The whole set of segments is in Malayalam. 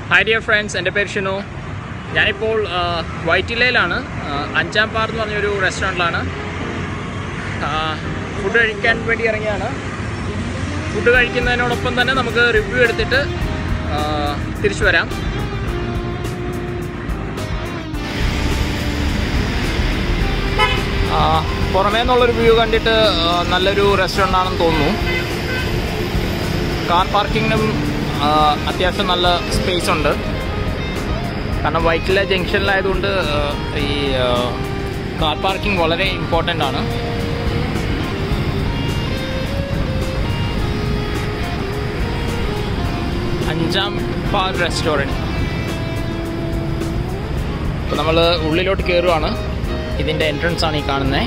ഹായ് ഡിയർ ഫ്രണ്ട്സ് എൻ്റെ പേര് ഷിനു ഞാനിപ്പോൾ ആ, വൈറ്റിലയിലാണ് ആ, അഞ്ചാം പാർ എന്ന് പറഞ്ഞൊരു റെസ്റ്റോറൻറ്റിലാണ് ഫുഡ് കഴിക്കാൻ വേണ്ടി ഇറങ്ങിയാണ് ഫുഡ് കഴിക്കുന്നതിനോടൊപ്പം തന്നെ നമുക്ക് റിവ്യൂ എടുത്തിട്ട് ആ, തിരിച്ചു വരാം ആ, പുറമേ നിന്നുള്ളൊരു വ്യൂ കണ്ടിട്ട് ആ, നല്ലൊരു റെസ്റ്റോറൻ്റ് ആണെന്ന് തോന്നുന്നു കാർ പാർക്കിങ്ങിനും ആ, അത്യാവശ്യം നല്ല സ്പേസ് ഉണ്ട് കാരണം വൈറ്റില ജംഗ്ഷനിലായതുകൊണ്ട് ആ, ഈ ആ, കാർ പാർക്കിംഗ് വളരെ ഇമ്പോർട്ടൻ്റ് ആണ് അഞ്ചാം പാർ റെസ്റ്റോറൻറ്റ് ഇപ്പോൾ നമ്മൾ ഉള്ളിലോട്ട് കയറുവാണ് ഇതിൻ്റെ എൻട്രൻസ് ആണ് ഈ കാണുന്നത്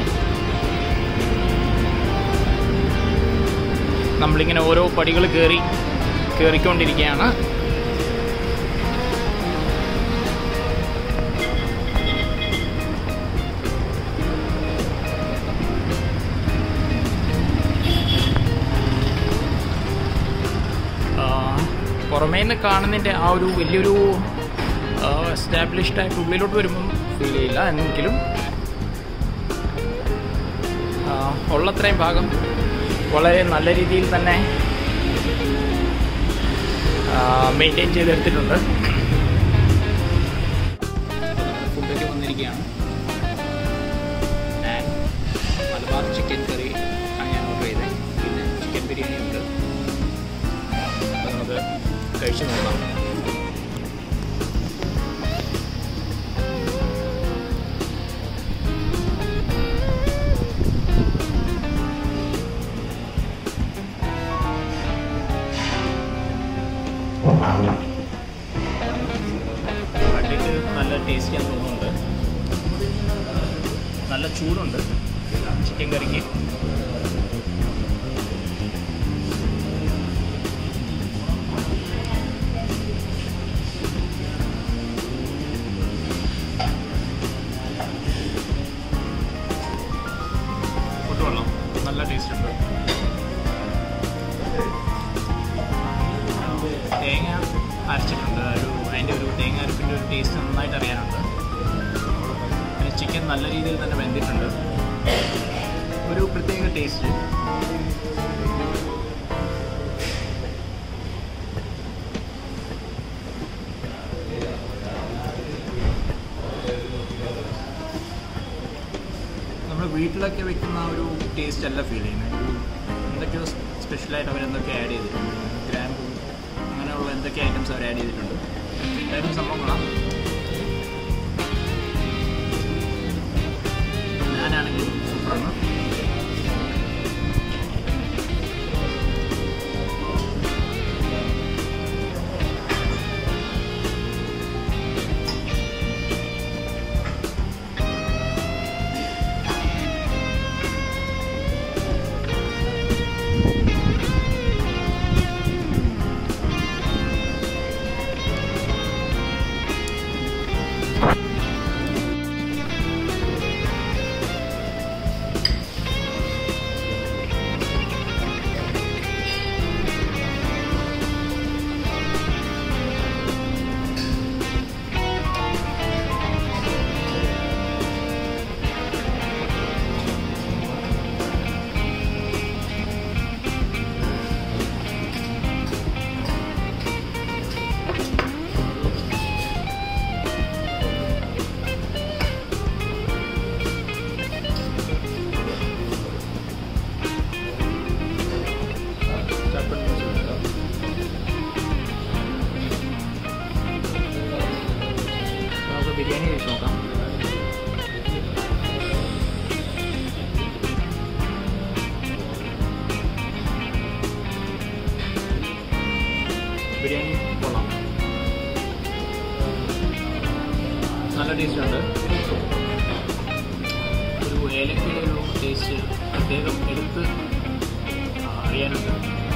നമ്മളിങ്ങനെ ഓരോ പടികൾ കയറി കയറിക്കൊണ്ടിരിക്കുകയാണ് ആ, പുറമേ നിന്ന് കാണുന്നതിൻ്റെ ആ ഒരു വലിയൊരു എസ്റ്റാബ്ലിഷ്ഡ് ആയിട്ട് ഉള്ളിലോട്ട് വരുമ്പം ഫീൽ ചെയ്യില്ല എങ്കിലും ആ, ഉള്ളത്രയും ഭാഗം വളരെ നല്ല രീതിയിൽ തന്നെ മെയിൻറ്റെയിൻ ചെയ്തെടുത്തിട്ടുണ്ട് ഫുഡൊക്കെ വന്നിരിക്കുകയാണ് ഞാൻ മലബാർ ചിക്കൻ കറി ആണ് ഞാൻ ഓർഡർ ചെയ്തത് പിന്നെ ചിക്കൻ ബിരിയാണി ഉണ്ട് അപ്പോൾ നമുക്ക് കഴിച്ചു നോക്കാം കണ്ടിട്ട് നല്ല ടേസ്റ്റി ആണെന്ന് തോന്നുന്നുണ്ട് നല്ല ചൂടുണ്ട് ചിക്കൻ കറിക്ക് ഫുഡ് കൊള്ളാം നല്ല ടേസ്റ്റ് ഉണ്ട് തേങ്ങ അരച്ചിട്ടുണ്ട് ഒരു അതിൻ്റെ ഒരു തേങ്ങ അരപ്പിൻ്റെ ഒരു ടേസ്റ്റ് നന്നായിട്ട് അറിയാനുണ്ട് പിന്നെ ചിക്കൻ നല്ല രീതിയിൽ തന്നെ വെന്തിട്ടുണ്ട് ഒരു പ്രത്യേക ടേസ്റ്റ് നമ്മൾ വീട്ടിലൊക്കെ വെക്കുന്ന ആ ഒരു ടേസ്റ്റ് അല്ല ഫീൽ ചെയ്യുന്നത് ഒരു എന്തൊക്കെയോ സ്പെഷ്യലായിട്ട് അവരെന്തൊക്കെ ആഡ് ചെയ്തിട്ടുണ്ട് ഗ്രാമ്പു അങ്ങനെയുള്ള എന്തൊക്കെ ഐറ്റംസ് അവർ ആഡ് ചെയ്തിട്ടുണ്ട് എന്തായാലും സംഭവങ്ങളാണ് ഞാനാണെങ്കിലും സൂപ്പറാണ് നമുക്ക് ബിരിയാണി കഴിച്ച് നോക്കാം ബിരിയാണി കൊള്ളാം നല്ല ടേസ്റ്റ് ഉണ്ട് ഒരു ഏലക്കയുടെ ഒരു ടേസ്റ്റ് പ്രത്യേകം എടുത്ത് ആ, അറിയാനുണ്ട്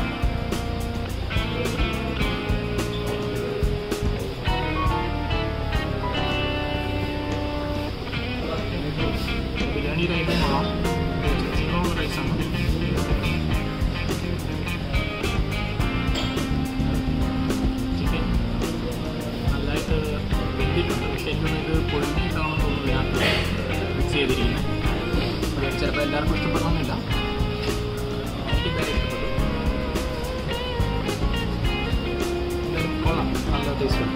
ബിരിയാണി കഴിക്കാൻ കൊള്ളാം ചിക്കനുള്ള റൈസാണ് ചിക്കൻ എല്ലാവർക്കും ഇഷ്ടപ്പെടണമെന്നില്ല എനിക്ക് എന്തായാലും ഇഷ്ടപ്പെട്ടു എന്തായാലും കൊള്ളാം നല്ല ടേസ്റ്റ്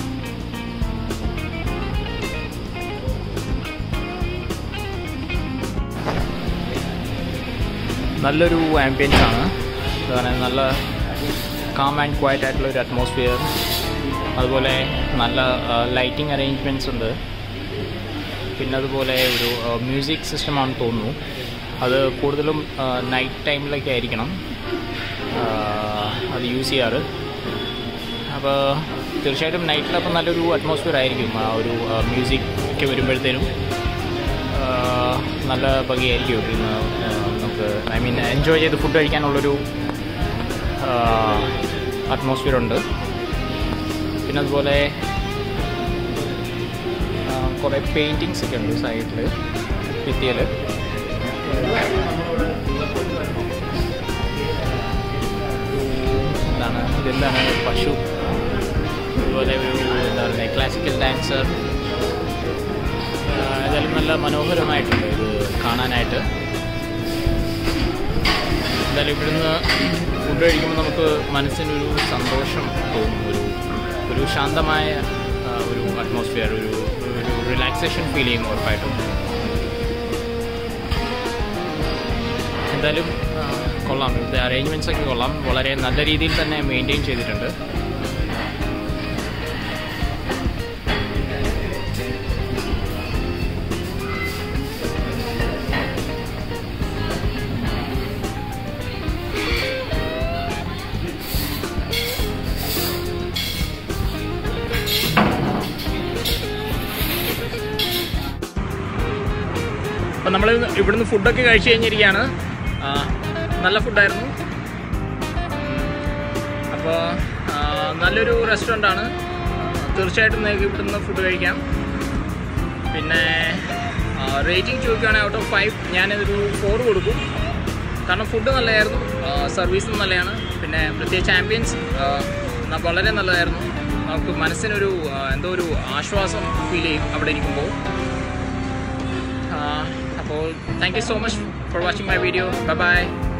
നല്ലൊരു ആംബിയൻസ് ആണ് അതുപോലെ നല്ല കാം ആൻഡ് ക്വയറ്റ് ആയിട്ടുള്ള ഒരു അറ്റ്മോസ്ഫിയർ അതുപോലെ നല്ല ലൈറ്റിംഗ് അറേഞ്ച്മെൻറ്റ്സ് ഉണ്ട് പിന്നെ അതുപോലെ ഒരു മ്യൂസിക് സിസ്റ്റമാണെന്ന് തോന്നുന്നു അത് കൂടുതലും നൈറ്റ് ടൈമിലൊക്കെ ആയിരിക്കണം ആ, അത് യൂസ് ചെയ്യാറ് അപ്പോൾ തീർച്ചയായിട്ടും നൈറ്റിലപ്പോൾ നല്ലൊരു അറ്റ്മോസ്ഫിയർ ആയിരിക്കും ആ ഒരു മ്യൂസിക് ഒക്കെ വരുമ്പോഴത്തേനും ആ, നല്ല ഭംഗിയായിരിക്കും ഇന്ന് ആ, നമുക്ക് ഐ മീൻ എൻജോയ് ചെയ്ത് ഫുഡ് കഴിക്കാനുള്ളൊരു അറ്റ്മോസ്ഫിയർ ഉണ്ട് പിന്നെ അതുപോലെ ആ, കുറേ പെയിൻറ്റിങ്സ് ഒക്കെ ഉണ്ട് സൈഡിൽ ഭിത്തിയിൽ എന്താണ് ഇതെന്താണ് പശു അതുപോലെ ഒരു എന്താ പറയുക ക്ലാസിക്കൽ ഡാൻസർ ഏതായാലും നല്ല മനോഹരമായിട്ടുണ്ട് ഇത് കാണാനായിട്ട് എന്തായാലും ഇവിടുന്ന് ഫുഡ് കഴിക്കുമ്പോൾ നമുക്ക് മനസ്സിനൊരു സന്തോഷം തോന്നും ഒരു ഒരു ശാന്തമായ ആ, ഒരു അറ്റ്മോസ്ഫിയർ ഒരു ഒരു റിലാക്സേഷൻ ഫീൽ ചെയ്യും ഉറപ്പായിട്ടും എന്തായാലും ആ, കൊള്ളാം ഇവിടുത്തെ അറേഞ്ച്മെൻറ്റ്സ് ഒക്കെ കൊള്ളാം വളരെ നല്ല രീതിയിൽ തന്നെ മെയിൻറ്റെയിൻ ചെയ്തിട്ടുണ്ട് അപ്പം നമ്മൾ ഇവിടുന്ന് ഫുഡൊക്കെ കഴിച്ചു കഴിഞ്ഞിരിക്കുകയാണ് ആ, നല്ല ഫുഡായിരുന്നു അപ്പോൾ നല്ലൊരു റെസ്റ്റോറൻ്റ് ആണ് തീർച്ചയായിട്ടും നിങ്ങൾക്ക് ഇവിടുന്ന് ഫുഡ് കഴിക്കാം പിന്നെ റേറ്റിംഗ് ചോദിക്കുകയാണെങ്കിൽ ഔട്ട് ഓഫ് ഫൈവ് ഞാനിതൊരു ഫോർ കൊടുക്കും കാരണം ഫുഡ് നല്ലതായിരുന്നു സർവീസും നല്ലതാണ് പിന്നെ പ്രത്യേകിച്ച് ആംബിയൻസ് വളരെ നല്ലതായിരുന്നു നമുക്ക് മനസ്സിനൊരു ആ, എന്തോ ഒരു ആശ്വാസം ഫീൽ ചെയ്യും അവിടെ ഇരിക്കുമ്പോൾ അപ്പോൾ thank you so much for watching my video bye by